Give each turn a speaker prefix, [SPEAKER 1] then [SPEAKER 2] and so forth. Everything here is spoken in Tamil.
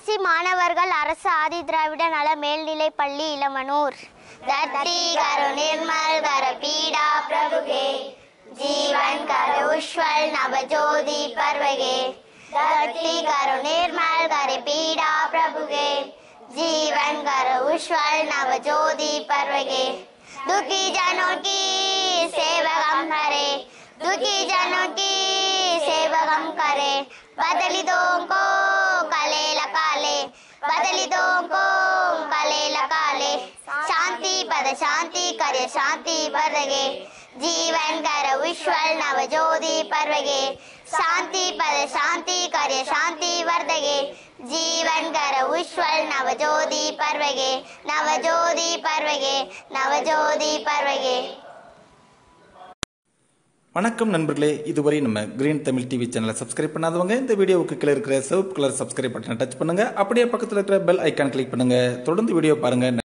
[SPEAKER 1] சிபிஎஸ்இ மாணவர்கள் அரசு ஆதி திராவிட நல மேல்நிலைப் பள்ளி இளமனூர் धरती करो निर्मल कर पीड़ा प्रभु के जीवन करो उज्ज्वल नव ज्योति पर्व के धरती करो निर्मल कर पीड़ा प्रभु के जीवन करो उज्ज्वल नव ज्योति पर्व के दुखी जनों की सेवक हम करे दुखी जनों की सेवक हम करे बदलितों को कले लकाले बदलितों को कले लकाले शांति पद शांति करे शांति पदगे जीवन कर विश्वल नव ज्योति पर्वगे शांति पद शांति करे शांति वर्धगे जीवन कर विश्वल नव ज्योति पर्वगे नव ज्योति पर्वगे नव ज्योति पर्वगे
[SPEAKER 2] வணக்கம் நண்பர்களே இதுவரை நம்ம கிரீன் தமிழ் டிவி சேனலை சப்ஸ்கிரைப் பண்ணாதவங்க இந்த வீடியோவுக்கு கீழே இருக்கிற சிவப்பு கலர் சப்ஸ்கிரைப் பட்டனை டச் பண்ணுங்க அப்படியே பக்கத்தில் இருக்கிற பெல் ஐக்கான் கிளிக் பண்ணுங்க தொடர்ந்து வீடியோ பாருங்க